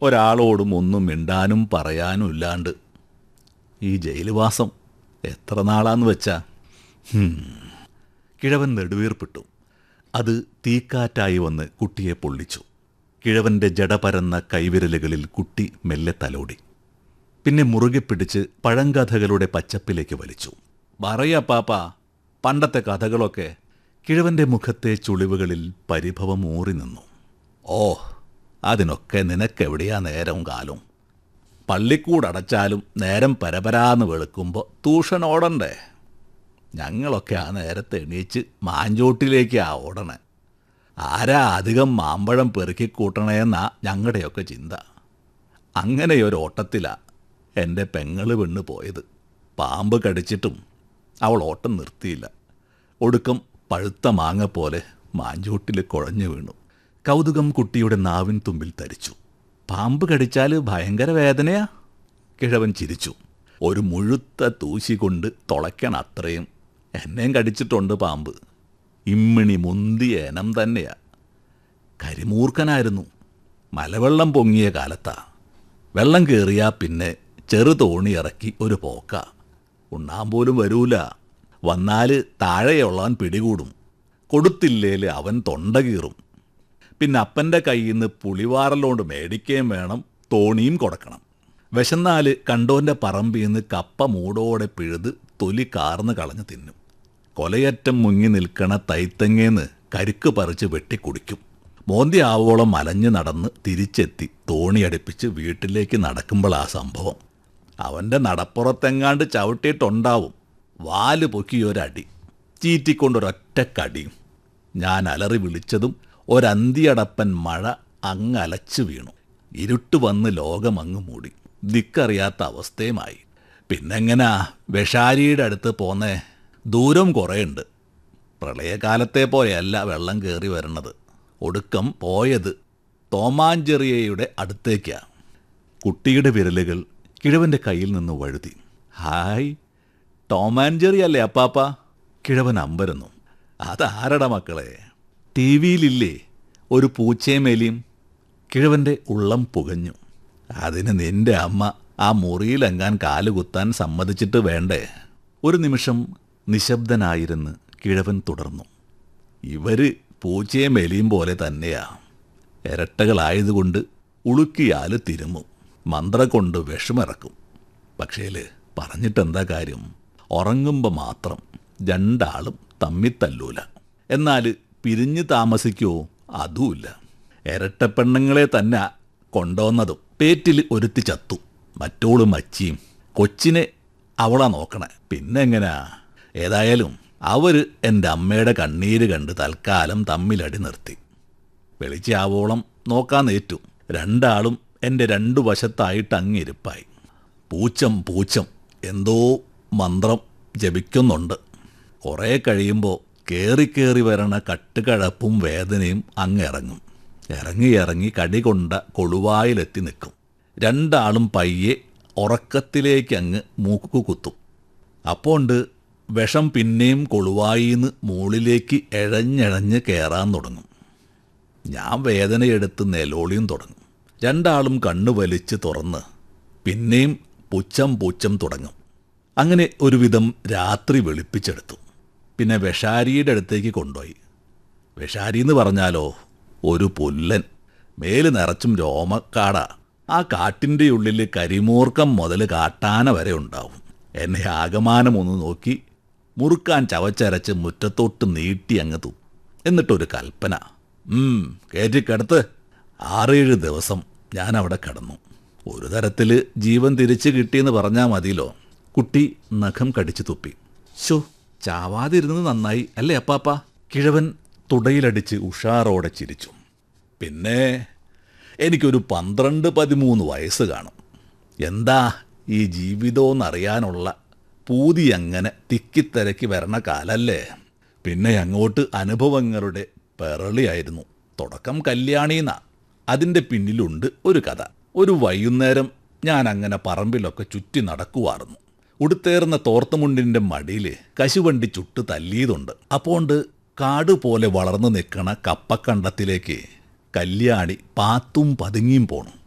ഒരാളോടും ഒന്നും മിണ്ടാനും പറയാനും ഇല്ലാണ്ട് ഈ ജയിൽവാസം എത്ര നാളാന്ന് വെച്ചാ ഹും. കിഴവൻ നെടുവീർപ്പിട്ടു അത് തീക്കാറ്റായി വന്ന് കുട്ടിയെ പൊള്ളിച്ചു കിഴവന്റെ ജടപരന്ന കൈവിരലുകളിൽ കുട്ടി മെല്ലെ തലോടി പിന്നെ മുറുകെ പിടിച്ച് പഴങ്കഥകളുടെ പച്ചപ്പിലേക്ക് വലിച്ചു പറയപ്പാപ്പ പണ്ടത്തെ കഥകളൊക്കെ കിഴവന്റെ മുഖത്തെ ചുളിവുകളിൽ പരിഭവം ഊറി നിന്നു ഓ അതിനൊക്കെ നിനക്കെവിടെയാ നേരവും കാലവും പള്ളിക്കൂടടച്ചാലും നേരം പരപരാന്ന് വെളുക്കുമ്പോൾ ട്യൂഷൻ ഓടണ്ടേ ഞങ്ങളൊക്കെ ആ നേരത്തെ എണീച്ച് മാഞ്ചോട്ടിലേക്കാ ഓടണേ ആരാ അധികം മാമ്പഴം പെറുക്കിക്കൂട്ടണേന്നാ ഞങ്ങളുടെയൊക്കെ ചിന്ത അങ്ങനെയൊരു ഓട്ടത്തിലാ എൻ്റെ പെങ്ങള് പെണ്ണ് പോയത് പാമ്പ് കടിച്ചിട്ടും അവൾ ഓട്ടം നിർത്തിയില്ല ഒടുക്കം പഴുത്ത മാങ്ങ പോലെ മാഞ്ചോട്ടിൽ കുഴഞ്ഞു വീണു കൗതുകം കുട്ടിയുടെ നാവിൻ തുമ്പിൽ തരിച്ചു പാമ്പ് കടിച്ചാൽ ഭയങ്കര വേദനയാ കിഴവൻ ചിരിച്ചു ഒരു മുഴുത്ത തൂശി കൊണ്ട് തുളയ്ക്കണം അത്രയും എന്നെയും കടിച്ചിട്ടുണ്ട് പാമ്പ് ഇമ്മിണി മുന്തിയ ഇനം തന്നെയാ കരിമൂർഖനായിരുന്നു മലവെള്ളം പൊങ്ങിയ കാലത്താ വെള്ളം കയറിയാ പിന്നെ ചെറു തോണി ഇറക്കി ഒരു പോക്ക ഉണ്ണാൻ പോലും വരൂല വന്നാൽ താഴെയുള്ളവൻ പിടികൂടും കൊടുത്തില്ലേൽ അവൻ തൊണ്ട കീറും പിന്നെ അപ്പൻ്റെ കയ്യിൽ നിന്ന് പുളിവാറലോണ്ട് മേടിക്കുകയും വേണം തോണിയും കൊടുക്കണം വിശന്നാല് കണ്ടോൻ്റെ പറമ്പിൽ നിന്ന് കപ്പ മൂടോടെ പിഴുത് തൊലി കാർന്ന് കളഞ്ഞ് തിന്നും കൊലയറ്റം മുങ്ങി നിൽക്കണ തൈത്തങ്ങേന്ന് കരുക്ക് പറിച്ച് വെട്ടിക്കുടിക്കും മോന്തി ആവോളം അലഞ്ഞു നടന്ന് തിരിച്ചെത്തി തോണി അടുപ്പിച്ച് വീട്ടിലേക്ക് നടക്കുമ്പോഴാ സംഭവം അവൻ്റെ നടപ്പുറത്തെങ്ങാണ്ട് ചവിട്ടിയിട്ടുണ്ടാവും വാല് പൊക്കിയൊരടി ചീറ്റിക്കൊണ്ടൊരൊറ്റ കടിയും ഞാൻ അലറി വിളിച്ചതും ഒരന്തിയടപ്പൻ മഴ അങ്ങലച്ചു വീണു ഇരുട്ട് വന്ന് ലോകമങ്ങ് മൂടി ദിക്കറിയാത്ത അവസ്ഥയുമായി പിന്നെങ്ങനാ വിഷാരിയുടെ അടുത്ത് പോന്നേ ദൂരം കുറേയുണ്ട് പ്രളയകാലത്തെ പോലെയല്ല വെള്ളം കയറി വരണത് ഒടുക്കം പോയത് തോമാഞ്ചെറിയയുടെ അടുത്തേക്കാ കുട്ടിയുടെ വിരലുകൾ കിഴവന്റെ കയ്യിൽ നിന്ന് വഴുതി ഹായ് ടോമാൻജെറി അല്ലേ അപ്പാപ്പ കിഴവൻ അമ്പരന്നു അതാരട മക്കളെ ടി വിയിലില്ലേ ഒരു പൂച്ചയും എലിയും കിഴവന്റെ ഉള്ളം പുകഞ്ഞു അതിന് നിന്റെ അമ്മ ആ മുറിയിലെങ്ങാൻ കാലുകുത്താൻ സമ്മതിച്ചിട്ട് വേണ്ടേ ഒരു നിമിഷം നിശബ്ദനായിരുന്ന് കിഴവൻ തുടർന്നു ഇവര് പൂച്ചയും എലിയും പോലെ തന്നെയാ ഇരട്ടകളായതുകൊണ്ട് ഉളുക്കിയാല് തിരുമും മന്ത്രം കൊണ്ട് വിഷമിറക്കും പക്ഷേല് പറഞ്ഞിട്ടെന്താ കാര്യം ഉറങ്ങുമ്പോൾ മാത്രം രണ്ടാളും തമ്മിത്തല്ലൂല എന്നാൽ പിരിഞ്ഞ് താമസിക്കുമോ അതുമില്ല ഇരട്ടപ്പെണ്ണുങ്ങളെ തന്നെ കൊണ്ടുവന്നതും പേറ്റിൽ ഒരുത്തി ചത്തു മറ്റോള് മച്ചിയും കൊച്ചിനെ അവളാ നോക്കണേ പിന്നെ എങ്ങനാ ഏതായാലും അവർ എൻ്റെ അമ്മയുടെ കണ്ണീര് കണ്ട് തൽക്കാലം തമ്മിലടി നിർത്തി വെളിച്ചാവോളം നോക്കാൻ ഏറ്റു രണ്ടാളും എൻ്റെ രണ്ടു വശത്തായിട്ട് അങ്ങിരിപ്പായി പൂച്ചം പൂച്ചം എന്തോ മന്ത്രം ജപിക്കുന്നുണ്ട് കുറേ കഴിയുമ്പോൾ കയറി കയറി വരണ കട്ടുകഴപ്പും വേദനയും അങ്ങിറങ്ങും ഇറങ്ങി ഇറങ്ങി കടി കൊണ്ട കൊളുവായിലെത്തി നിൽക്കും രണ്ടാളും പയ്യെ ഉറക്കത്തിലേക്ക് അങ്ങ് മൂക്കു കുത്തും അപ്പോണ്ട് വിഷം പിന്നെയും കൊളുവായിന്ന് മുകളിലേക്ക് എഴഞ്ഞെഴഞ്ഞ് കയറാൻ തുടങ്ങും ഞാൻ വേദനയെടുത്ത് നിലോളിയും തുടങ്ങും രണ്ടാളും കണ്ണു വലിച്ച് തുറന്ന് പിന്നെയും പുച്ഛം പുച്ഛം തുടങ്ങും അങ്ങനെ ഒരുവിധം രാത്രി വെളുപ്പിച്ചെടുത്തു പിന്നെ വിഷാരിയുടെ അടുത്തേക്ക് കൊണ്ടുപോയി വിഷാരി എന്ന് പറഞ്ഞാലോ ഒരു പുല്ലൻ മേല് നിറച്ചും രോമക്കാട ആ കാട്ടിൻ്റെ ഉള്ളിൽ കരിമൂർക്കം മുതൽ കാട്ടാന വരെ ഉണ്ടാവും എന്നെ ആകമാനം ഒന്ന് നോക്കി മുറുക്കാൻ ചവച്ചരച്ച് മുറ്റത്തോട്ട് നീട്ടി അങ്ങ് തു എന്നിട്ടൊരു കൽപ്പന ഉം കയറ്റിക്കിടത്ത് ആറേഴ് ദിവസം ഞാൻ അവിടെ കിടന്നു ഒരു തരത്തിൽ ജീവൻ തിരിച്ചു കിട്ടിയെന്ന് പറഞ്ഞാൽ മതിയല്ലോ കുട്ടി നഖം കടിച്ചു തുപ്പി ശോ ചാവാതിരുന്നത് നന്നായി അല്ലേ അപ്പാപ്പ കിഴവൻ തുടയിലടിച്ച് ഉഷാറോടെ ചിരിച്ചു പിന്നെ എനിക്കൊരു പന്ത്രണ്ട് പതിമൂന്ന് വയസ്സ് കാണും എന്താ ഈ ജീവിതമെന്നറിയാനുള്ള പൂതി അങ്ങനെ തിക്കിത്തിരക്കി വരണ കാലല്ലേ പിന്നെ അങ്ങോട്ട് അനുഭവങ്ങളുടെ പെറളിയായിരുന്നു തുടക്കം കല്യാണീന്ന അതിൻ്റെ പിന്നിലുണ്ട് ഒരു കഥ ഒരു വൈകുന്നേരം ഞാൻ അങ്ങനെ പറമ്പിലൊക്കെ ചുറ്റി നടക്കുവായിരുന്നു ഉടുത്തേർന്ന തോർത്തുമുണ്ടിൻ്റെ മടിയിൽ കശുവണ്ടി ചുട്ട് തല്ലിയതുണ്ട് അപ്പോണ്ട് കാട് പോലെ വളർന്നു നിൽക്കണ കപ്പക്കണ്ടത്തിലേക്ക് കല്യാണി പാത്തും പതുങ്ങിയും പോണു